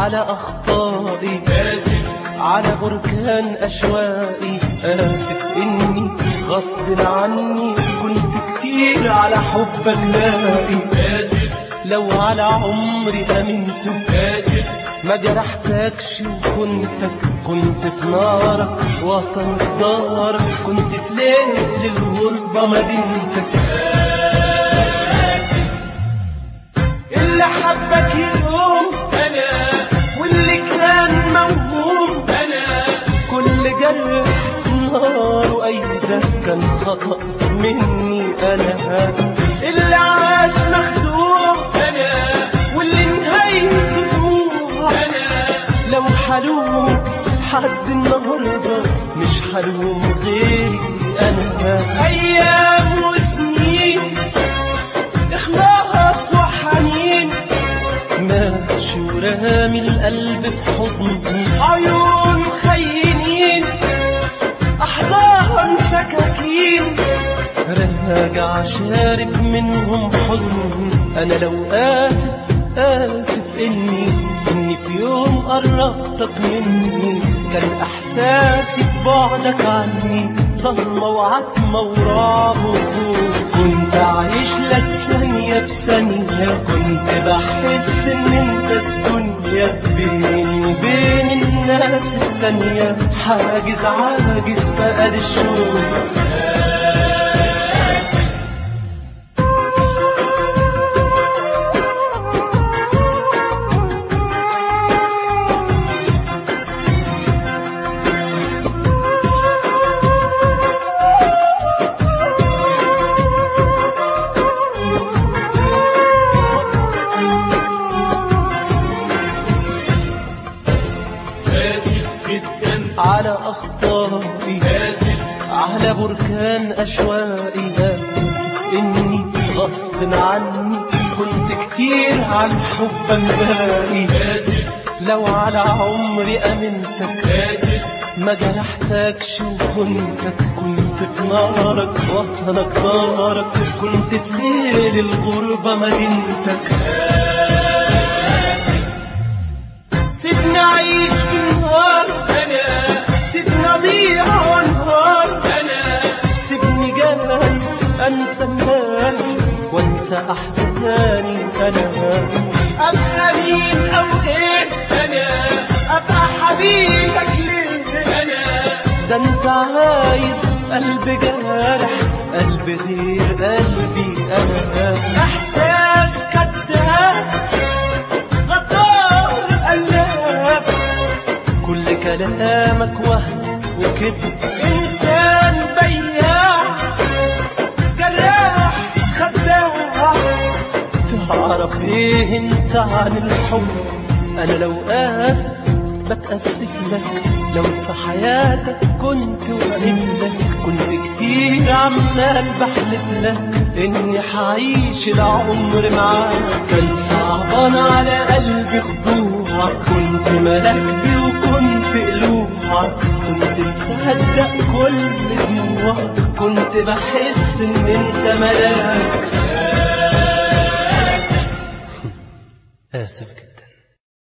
على أخطائي آسف على بركان أشوائي آسف إني غصب عني كنت كتير على حبك لاقي آسف لو على عمري أمنت آسف ما جرحتكش وكنتك كنت في نارك وطن دارك كنت في ليل الغربة مدينتك اللي حبك يوم أنا واللي كان موهوم أنا كل جرح نار أيضا كان خطأ مني أنا اللي عاش مخدوم أنا واللي نهايته دموع أنا لو حلوم حد النهاردة مش حلوم غيري أنا أيام وسنين إخلاص وحنين ماشي ورامي القلب في حضني عيون خينين أحضان سكاكين راجع شارب منهم حزن أنا لو آسف آسف إني إني في يوم قربتك مني كان إحساسي ببعدك عني ضلمة وعتمة ورعب وخوف كنت عايش لك ثانية بثانية كنت بحس إن أنت الدنيا بيني وبين الناس التانية حاجز عاجز فقد الشوق آسف جدا على أخطائي آسف على بركان أشوائي آسف إني غصب عني كنت كتير عن حبك باقي آسف لو على عمري أمنتك آسف ما جرحتكش وكنتك كنت في نارك وطنك دارك كنت في ليل الغربة مدينتك سيبني أعيش في النهار أنا سيبني أضيع وانهار أنا سيبني جاي انسى امبارح وانسى احزاني انا ابقى مين او ايه أنا ابقى حبيبك ليه أنا ده انت عايز قلب جارح قلب غير قلبي انا احساس كذاب غدار قلاب كل كلامك وهم وكذب انسان بياع جراح خداع تعرف ايه انت عن الحب انا لو اسف بتأسف لك لو في حياتك كنت وقف لك كنت كتير عمال بحلف لك اني حعيش العمر معاك كان صعبان على قلبي خضوعك كنت ملكتي وكنت قلوعك كنت مصدق كل دموعك كنت بحس ان انت ملاك آسف جدا